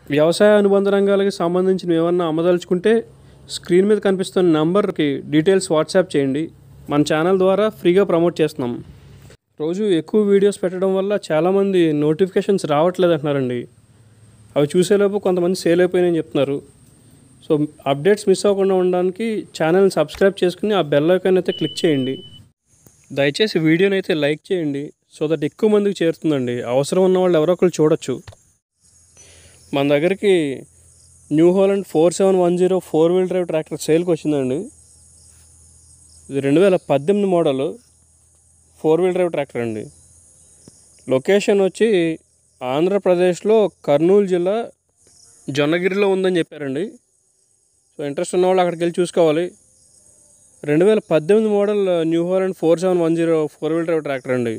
వ్యవసాయ అనుబంధ రంగాలకి సంబంధించిన ఏమన్నా అమ్మదలుచుకుంటే స్క్రీన్ మీద కనిపిస్తున్న నంబర్కి డీటెయిల్స్ వాట్సాప్ చేయండి మన ఛానల్ ద్వారా ఫ్రీగా ప్రమోట్ చేస్తున్నాం రోజు ఎక్కువ వీడియోస్ పెట్టడం వల్ల చాలామంది నోటిఫికేషన్స్ రావట్లేదు అంటున్నారండి అవి చూసేలోపు కొంతమంది సేల్ అయిపోయినాయని చెప్తున్నారు సో అప్డేట్స్ మిస్ అవ్వకుండా ఉండడానికి ఛానల్ని సబ్స్క్రైబ్ చేసుకుని ఆ బెల్ ఐకాన్ అయితే క్లిక్ చేయండి దయచేసి వీడియోని అయితే లైక్ చేయండి సో దట్ ఎక్కువ మందికి చేరుతుందండి అవసరం ఉన్న వాళ్ళు ఎవరో ఒకరు చూడొచ్చు మన దగ్గరికి New Holland four seven one zero four wheel drive tractor సేల్కి వచ్చిందండి ఇది రెండు వేల పద్దెనిమిది model four wheel drive tractor అండి లొకేషన్ వచ్చి ఆంధ్రప్రదేశ్లో కర్నూలు జిల్లా జొన్నగిరిలో ఉందని చెప్పారండి సో ఇంట్రెస్ట్ ఉన్న వాళ్ళు అక్కడికి వెళ్ళి చూసుకోవాలి రెండు వేల పద్దెనిమిది model New Holland four seven one zero four wheel drive tractor అండి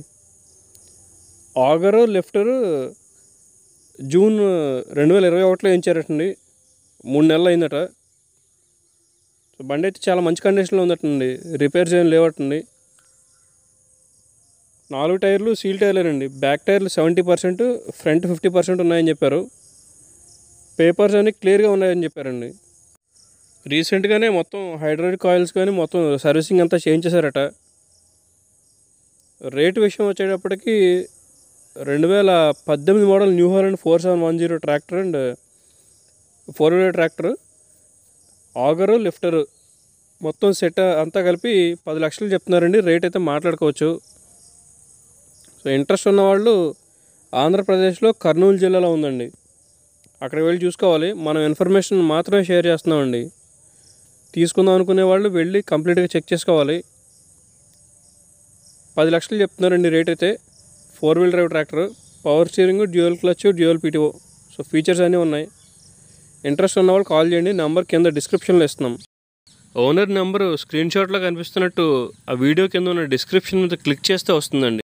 ఆగరు లిఫ్టరు జూన్ రెండు వేల ఇరవై ఒకటిలో ఇచ్చారటండి మూడు నెలలు అయిందట సో బండి అయితే చాలా మంచి కండిషన్లో ఉందటండి రిపేర్స్ ఏం లేవటండి నాలుగు టైర్లు సీల్ టైర్లేనండి బ్యాక్ టైర్లు seventy percent front fifty percent ఉన్నాయని చెప్పారు పేపర్స్ అన్నీ క్లియర్గా ఉన్నాయని చెప్పారండి రీసెంట్గానే మొత్తం హైడ్రాలిక్ ఆయిల్స్ కానీ మొత్తం సర్వీసింగ్ అంతా చేంజ్ చేశారట రేటు విషయం వచ్చేటప్పటికి రెండు వేల పద్దెనిమిది model New Holland four seven one zero tractor and four wheeler tractor auger lifter మొత్తం సెట్ అంతా కలిపి పది లక్షలు చెప్తున్నారండి రేట్ అయితే మాట్లాడుకోవచ్చు సో ఇంట్రెస్ట్ ఉన్న వాళ్ళు ఆంధ్రప్రదేశ్లో కర్నూలు జిల్లాలో ఉందండి అక్కడికి వెళ్ళి చూసుకోవాలి మనం ఇన్ఫర్మేషన్ మాత్రమే షేర్ చేస్తున్నామండి తీసుకుందాం అనుకునే వాళ్ళు వెళ్ళి కంప్లీట్గా చెక్ చేసుకోవాలి పది లక్షలు చెప్తున్నారండి రేట్ అయితే four wheel drive tractor power steering dual clutch dual PTO so features అన్నీ ఉన్నాయి ఇంట్రెస్ట్ ఉన్న వాళ్ళు కాల్ చేయండి నెంబర్ కింద డిస్క్రిప్షన్లో ఇస్తున్నాం ఓనర్ నెంబరు స్క్రీన్ షాట్లో కనిపిస్తున్నట్టు ఆ వీడియో కింద ఉన్న డిస్క్రిప్షన్ మీద క్లిక్ చేస్తే వస్తుందండి